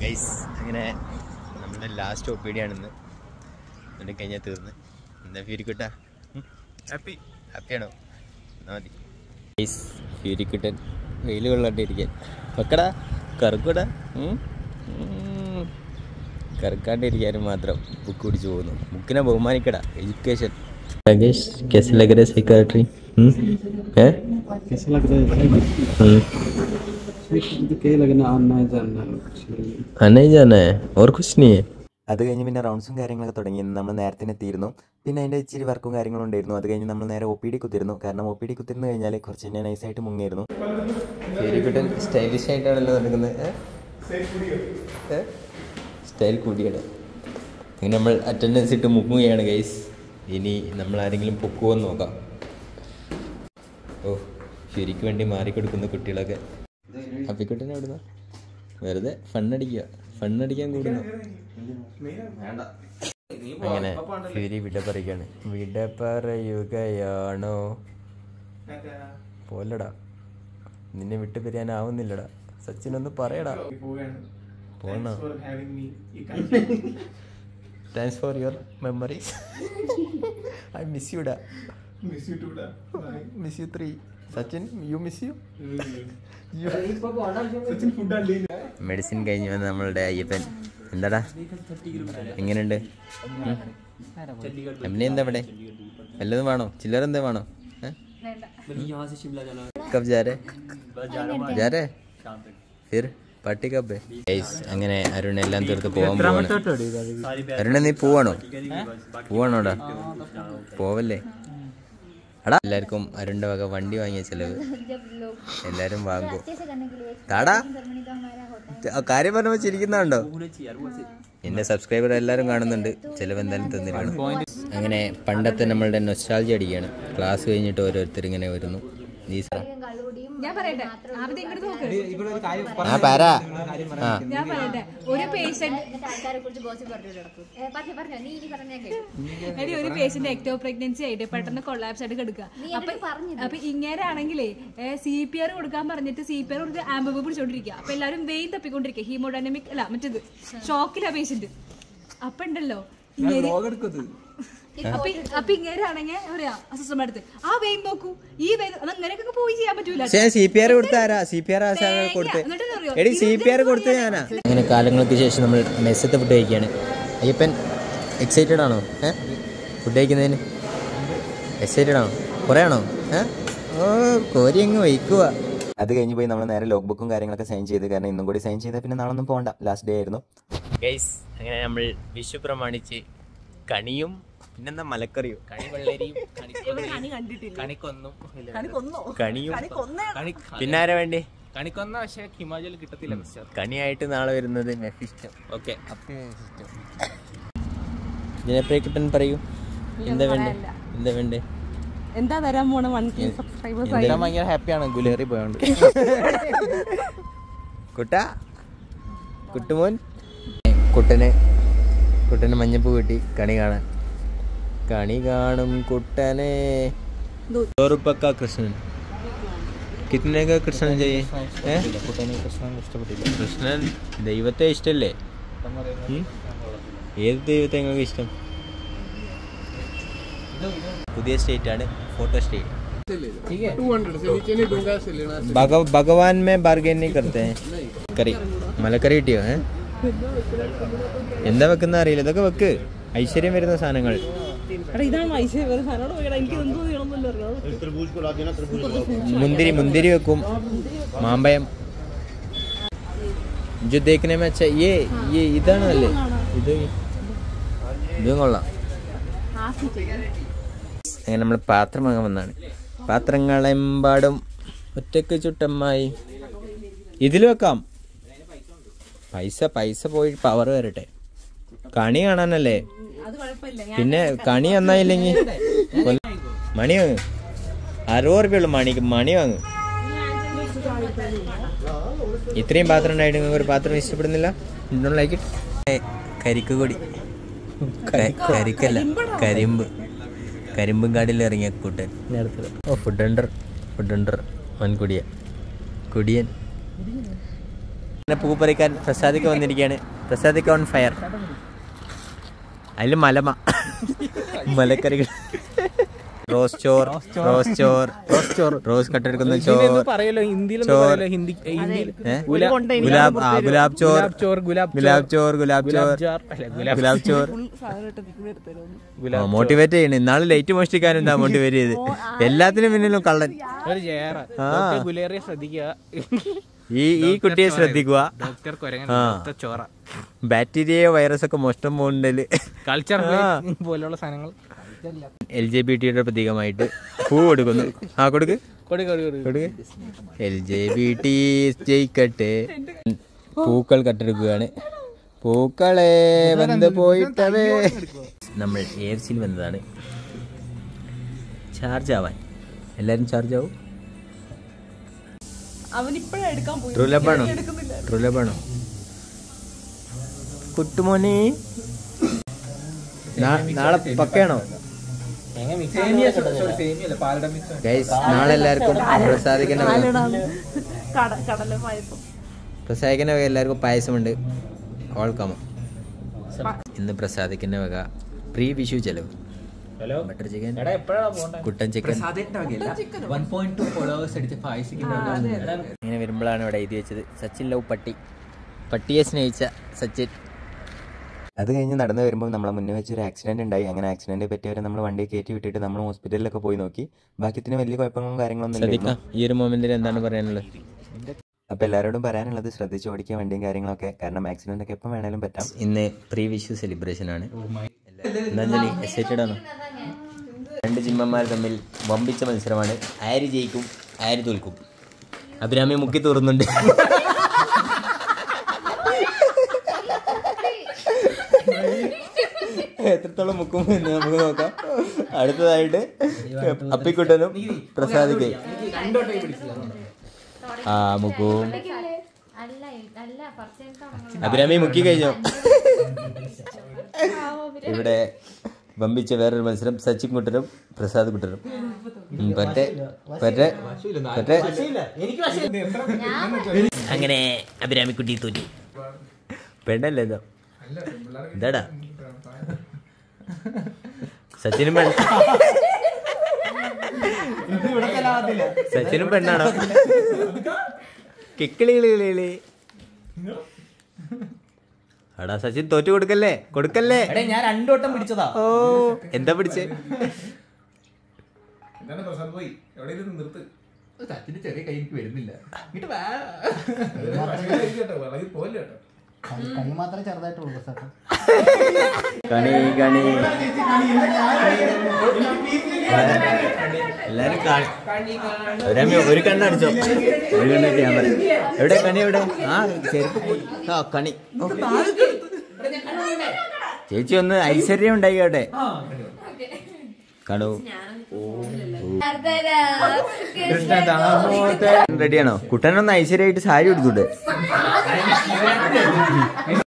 Guys അങ്ങനെ നമ്മുടെ last O P D ആണിന്ന് എന്നിട്ട് കഴിഞ്ഞാൽ തീർന്ന് എന്താ ഫ്യൂരിക്കുട്ട ഹാപ്പി ഹാപ്പിയാണോ എന്നാ മതി ഗൈസ് ഫ്യൂരിക്കുട്ടൻ വെയിൽ കൊള്ളാണ്ടിരിക്കാൻ വെക്കടാ കറുക്കടാ കറുക്കാണ്ടിരിക്കാനും മാത്രം ബുക്ക് പിടിച്ചു പോകുന്നു ബുക്കിനെ ബഹുമാനിക്കടാ എഡ്യൂക്കേഷൻ രാകേഷ് कैसे लग रहा है साइकाट्री है कैसा लग रहा है तो क्या लगना आना है जानना है कुछ नहीं नहीं जाना है और कुछ नहीं है അത് കഴിഞ്ഞ് പിന്നെ റൗണ്ട്സും കാര്യങ്ങളൊക്കെ തുടങ്ങി നമ്മൾ നേരത്തെ എത്തിയിരുന്നു പിന്നെ അതിൻ്റെ ഇച്ചിരി വർക്കും കാര്യങ്ങളും ഉണ്ടായിരുന്നു അത് കഴിഞ്ഞ് നമ്മൾ നേരെ ഒ പി ഡി കുത്തിരുന്നു കാരണം ഒ പി ഡി കുത്തിരുന്ന് കഴിഞ്ഞാൽ കുറച്ച് തന്നെ നൈസായിട്ട് മുങ്ങിയിരുന്നു ഫെരിക്കുട്ടൻ സ്റ്റൈലിഷ് ആയിട്ടാണല്ലോ നടക്കുന്നത് സ്റ്റൈൽ കൂടിയാണ് അങ്ങനെ നമ്മൾ അറ്റൻഡൻസ് ഇട്ട് മുങ്ങുകയാണ് ഗൈസ് ഇനി നമ്മൾ ആരെങ്കിലും പൊക്കുമെന്ന് നോക്കാം ഓ ശരിക്ക് വേണ്ടി മാറിക്കൊടുക്കുന്ന കുട്ടികളൊക്കെ അപ്പിക്കുട്ടനെ എവിടുന്ന വെറുതെ ഫണ്ണടിക്കുക ഫണ്ണടിക്കാൻ കൂടുന്നു അങ്ങനെ ഫിരി വിട പറയുകയാണ് വിട പറയുകയാണോ പോലടാ നിന്നെ വിട്ടു പിരിയാനാവുന്നില്ലടാ സച്ചിൻ ഒന്ന് പറയടാ പോണോ thanks for your memories I miss യുടാ miss you three Sachin you miss you medicine കഴിഞ്ഞ് വന്ന നമ്മളുടെ അയ്യപ്പൻ എന്താടാ എങ്ങനെയുണ്ട് എമ്മനെ എന്താ ഇവിടെ വല്ലതും വേണോ ചില്ലറ എന്താ വേണോ ഏ? കബ് ജാ രേ ജാ രേ ഫിർ പാർട്ടി കബ് ഗൈസ് അങ്ങനെ അരുൺ എല്ലാം തീർത്ത് പോവാൻ പോവാണ് അരുണ നീ പോവാണോ പോവാണോടാ പോവല്ലേ എടാ എല്ലാവർക്കും അരുണിന്റെ വക വണ്ടി വാങ്ങിയ ചെലവ് എല്ലാരും വാങ്ങും താടാ ആ കാര്യം പറഞ്ഞപ്പോ ചിരിക്കുന്നുണ്ടോ എന്റെ സബ്സ്ക്രൈബർ എല്ലാരും കാണുന്നുണ്ട് ചെലവ് എന്തായാലും തന്നിരിക്കണം അങ്ങനെ പണ്ടത്തെ നമ്മളുടെ നൊസ്റ്റാൾജി അടിക്കുകയാണ് ക്ലാസ് കഴിഞ്ഞിട്ട് ഓരോരുത്തർ ഇങ്ങനെ വരുന്നു നീ സ- ഞാൻ പറയട്ടെ ആദ്യം ഇങ്ങോട്ട് നോക്ക് ആ പറ ആ ഞാൻ പറയട്ടെ ഒരു പേഷ്യന്റ് ആൾക്കാരെ കുറിച്ച് ഗോസിപ്പ് പറഞ്ഞു നടക്കും ഏ, പറഞ്ഞോ പറഞ്ഞോ നീ ഇനി പറഞ്ഞാൽ കേൾക്കും എടി ഒരു പേഷ്യന്റ് എക്ടോ പ്രഗ്നൻസി ആയിട്ട് പെട്ടെന്ന് കൊള്ളാപ്സ് ആയിട്ട് കിടക്കുക അപ്പൊ അപ്പൊ ഇങ്ങനെയാണെങ്കിലേ സി പി ആർ കൊടുക്കാൻ പറഞ്ഞിട്ട് സി പി ആർ കൊടുത്ത് ആംബബ് പിടിച്ചോണ്ടിരിക്കുക അപ്പൊ എല്ലാവരും വെയിൻ തപ്പിക്കൊണ്ടിരിക്കുക ഹീമോഡൈനമിക് അല്ല മറ്റേത് ഷോക്കിലാ പേഷ്യന്റ് അപ്പൊ ഉണ്ടല്ലോ ഇങ്ങനെ അപ്പൊ അപ്പൊ ഇങ്ങനെയാണെങ്കിൽ പറയാ അസിസ്റ്റന്റ് അടുത്ത് ആ വെയിൻ നോക്കൂ ഈ വെയിൻ അത് അങ്ങനെയൊക്കെ പോയി ചെയ്യാൻ പറ്റൂല പക്ഷേ സി പി ആർ കൊടുത്ത ആരാ സി പി ആർ കൊടുത്ത് എന്നിട്ട് എന്താ അറിയോ? എടി സി പി ആർ കൊടുത്ത ഞാനാ അങ്ങനെ കാലങ്ങൾക്ക് ശേഷം നമ്മൾ മെസ്സത്തെ ഫുഡ് കഴിക്കുകയാണ് അയ്യപ്പൻ എക്സൈറ്റഡ് ആണോ ഏ ഫുഡ് കഴിക്കുന്നതിന് എക്സൈറ്റഡ് ആണോ കുറേ ആണോ ഏ ഓ കോരി അങ്ങ് വയ്ക്കുക അത് കഴിഞ്ഞ് പോയി നമ്മൾ നേരെ ലോഗ് ബുക്കും കാര്യങ്ങളൊക്കെ സൈൻ ചെയ്ത് കാരണം ഇന്നും കൂടി സൈൻ ചെയ്താൽ പിന്നെ നാളെ ഒന്നും പോകണ്ട ലാസ്റ്റ് ഡേ ആയിരുന്നു ഗൈസ് അങ്ങനെ നമ്മൾ വിഷു പ്രമാണിച്ച് കണിയും പിന്നെന്താ മലക്കറിയോ കണി വെള്ളരിയും കണിക്കൊന്നും കണിയും പിന്നെ ആരാ വേണ്ടി കണിക്കൊന്ന പക്ഷേ ഹിമാചൽ കിട്ടത്തില്ല മിസ്റ്റർ കണിയായിട്ട് നാളെ വരുന്നത് മെഫിസ്റ്റം ഓക്കെ ജനപ്രിയക്കുട്ടൻ പറയൂ എന്താ വേണ്ടേ എന്താ വേണ്ടേ എന്താ തരാൻ പോണ വൺ കെ സബ്സ്ക്രൈബേഴ്സ് ഞാൻ ഭയങ്കര ഹാപ്പിയാണ് ഗുലേറി പോയോണ്ട് കുട്ട കുട്ടുമോൻ കുട്ടന് കുട്ടന് മഞ്ഞപ്പൂ കിട്ടി കണി കാണാൻ കണി കാണും കുട്ടനെ റുപ്പക്ക കൃഷ്ണൻ കിത്തനേക്ക കൃഷ്ണൻ ചെയ്യേ ഏ? ഇഷ്ടപ്പെട്ടില്ല കൃഷ്ണൻ ദൈവത്തെ ഇഷ്ടല്ലേ ഉം? ഏത് ദൈവത്തെ നിങ്ങൾക്ക് ഇഷ്ടം പുതിയ സ്റ്റേറ്റ് ആണ് ഫോട്ടോ സ്റ്റേറ്റ് ഭഗ ഭഗവാൻ മേ ബാർഗൈൻ नहीं करते हैं കറി മലക്കറി കിട്ടിയോ ഏ എന്താ വെക്കുന്ന അറിയില്ല ഇതൊക്കെ വെക്ക് ഐശ്വര്യം വരുന്ന സാധനങ്ങൾ ഇതാണ് ഐശ്വര്യ വേറെ സാധനം പോയടാ എനിക്ക് എന്തോ ചെയ്യണമെന്നല്ലോ മുന്തിരി മുന്തിരി വെക്കും മാമ്പയം जो देखने में अच्छा ये ये ഇതാണ് നല്ലേ ഇത് ഇതും കൊള്ളാം അങ്ങനെ നമ്മൾ പാത്രം വാങ്ങാൻ വന്നാണ് പാത്രങ്ങളെമ്പാടും ഒറ്റക്ക് ചുട്ടമ്മായി ഇതിൽ വെക്കാം പൈസ പൈസ പോയി പവർ വരട്ടെ കണി കാണാനല്ലേ അത് കുഴപ്പമില്ല പിന്നെ കണി നന്നായില്ലെങ്കിൽ കൊല്ല- മണി വാങ്ങ് അറുപത് റുപ്യ ഉള്ളു മണിക്ക് മണി വാങ്ങ് ഇത്രയും പാത്രം ഉണ്ടായിട്ട് നിങ്ങൾക്ക് ഒരു പാത്രം ഇഷ്ടപ്പെടുന്നില്ല ലൈക്ക് കരിക്ക് കൊടി ക- കരിക്കല്ല കരിമ്പ് കരിമ്പും കാടിൽ ഇറങ്ങിയ കൂട്ടൻ ഓ ഫുഡ് അണ്ടർ ഫുഡ് അണ്ടർ വൻകുടിയ കുടിയൻ പിന്നെ പൂ പറിക്കാൻ പ്രസാദിക്ക വന്നിരിക്കുകയാണ് പ്രസാദിക്ക ഓൺ ഫയർ അതിൽ മലമ മലക്കറികൾ റോസ് ചോർ റോസ് ചോർ റോസ് ചോർ റോസ് കട്ടെടുക്കുന്ന ചോർ പറയല്ലോ ഹിന്ദിയിൽ ചോർ. പറയല്ലോ ഹിന്ദി ഹിന്ദിയിൽ ഏ? ഗുലാ- ഗുലാബ് ആ ഗുലാബ് ചോർ ഗുലാബ് ചോർ ഗുലാബ് ഗുലാബ് ചോർ ഗുലാബ് ചോർ ഗുലാബ് ജാർ അല്ല, ഗുലാബ് ഗുലാബ് ചോർ ഗുലാബ് മോട്ടിവേറ്റ് ചെയ്യണം ഇന്നാള് ലൈറ്റ് മോഷ്ടിക്കാനും എന്താ മോട്ടിവേറ്റ് ചെയ്ത് എല്ലാത്തിനും പിന്നിലും കള്ളൻ ഒരു ജയറ ആ. ഡോക്ടർ ഗുലേറിയെ ശ്രദ്ധിക്കുക ഈ ഈ കുട്ടിയെ ശ്രദ്ധിക്കുക ഡോക്ടർ കൊരങ്ങൻ ആ. ഡോക്ടർ ചോറ ബാക്ടീരിയ വൈറസ് ഒക്കെ മോഷ്ടം പോകുന്നുണ്ടല് കൾച്ചർ ആ. പോലെയുള്ള സാധനങ്ങൾ എൽ ജെ ബി ടിയുടെ പ്രതീകമായിട്ട് പൂ കൊടുക്കുന്നു ആ കൊടുക്ക് കൊടു കൊടു കൊടു കൊടുക്ക് എൽ ജെ ബി ടി ജയിക്കട്ടെ പൂക്കൾ കട്ടെടുക്കുകയാണ് പൂക്കളെ വന്ന് പോയിട്ടവേ നമ്മൾ എയർസിൽ വന്നതാണ് ചാർജ് ആവാൻ എല്ലാരും ചാർജ് ആവും അവനിപ്പോഴാണ് എടുക്കാൻ പോയി ട്രൂലബാണോ ട്രൂലബാണോ കുട്ടുമോനെ നാ- നാളെ പക്കയാണോ ഗൈസ് നാളെ എല്ലാവർക്കും പ്രസാദിക്കുന്ന കടല പായസം പ്രസാദിക്കുന്ന വക എല്ലാവർക്കും പായസമുണ്ട് ഓൾക്കാമോ ഇന്ന് പ്രസാദിക്കുന്ന വക പ്രീ വിഷു ചെലവ് ഹലോ ബട്ടർ ചിക്കൻ എടാ എപ്പോഴാ പോണ്ടേ കുട്ടൻ ചിക്കൻ ഇങ്ങനെ വരുമ്പോഴാണ് ഇവിടെ എഴുതി വെച്ചത് സച്ചിൻ ലവ് പട്ടി പട്ടിയെ സ്നേഹിച്ച സച്ചിൻ അത് കഴിഞ്ഞ് നടന്നു വരുമ്പോൾ നമ്മളെ മുന്നേ വെച്ചൊരു ആക്സിഡന്റ് ഉണ്ടായി അങ്ങനെ ആക്സിഡന്റ് പറ്റിയവരെ നമ്മൾ വണ്ടി കയറ്റി വിട്ടിട്ട് നമ്മൾ ഹോസ്പിറ്റലിലൊക്കെ പോയി നോക്കി ബാക്കിത്തിന് വലിയ കുഴപ്പങ്ങളും കാര്യങ്ങളൊന്നും ശ്രദ്ധിക്കാം ഇല്ലായിരുന്നു ഈ ഒരു മൊമെന്റിൽ എന്താണ് പറയാനുള്ളത് അപ്പോൾ എല്ലാവരോടും പറയാനുള്ളത് ശ്രദ്ധിച്ച് ഓടിക്കാൻ വണ്ടിയും കാര്യങ്ങളൊക്കെ കാരണം ആക്സിഡന്റ് ഒക്കെ എപ്പോൾ വേണേലും പറ്റാം ഇന്ന് പ്രീ വിഷു സെലിബ്രേഷൻ ആണ് എന്താ എക്സൈറ്റഡ് ആണോ രണ്ട് ജിമ്മന്മാർ തമ്മിൽ വമ്പിച്ച മത്സരമാണ് ആര് ജയിക്കും ആര് തോൽക്കും അഭിരാമി മുക്കി തോറുന്നുണ്ട് എത്രത്തോളം മുക്കും എന്ന് നമുക്ക് നോക്കാം അടുത്തതായിട്ട് അപ്പിക്കുട്ടനും പ്രസാദിക്കയും ആ മുക്കും അല്ല അല്ല ഫസ്റ്റ് അഭിരാമി മുക്കി കഴിഞ്ഞോ ഇവിടെ വമ്പിച്ച വേറൊരു മത്സരം സച്ചിൻ കുട്ടനും പ്രസാദ് കുട്ടനും ഉം, പറ്റേ പറ്റേ പറ്റേ അങ്ങനെ അഭിരാമി കുട്ടി തോറ്റു പെണ്ണല്ലേ ഇതോ എന്താടാ സച്ചിനും പെണ്ണ സച്ചിനും പെണ്ണാണോ കിക്കിളി കിളി കിളി കിളി എടാ സച്ചിൻ തോറ്റു കൊടുക്കല്ലേ കൊടുക്കല്ലേ ഞാൻ രണ്ടോട്ടം പിടിച്ചതാ ഓ എന്താ പിടിച്ചേ കണി കണി എല്ലാരും കാണി രമ്യ ഒരു കണ്ണടിച്ചോ ഒരു കണ്ണടിച്ച് ഞാൻ പറയാം എവിടെ കണി എവിടെ ആ ചെരുപ്പ് പോയി. ആ കണി ഓ. ചേച്ചി ഒന്ന് ഐശ്വര്യം ഉണ്ടായിക്കോട്ടെ കാണൂ റെഡിയാണോ കുട്ടനൊന്ന് ഐശ്വര്യമായിട്ട് സാരി എടുത്തൂടെ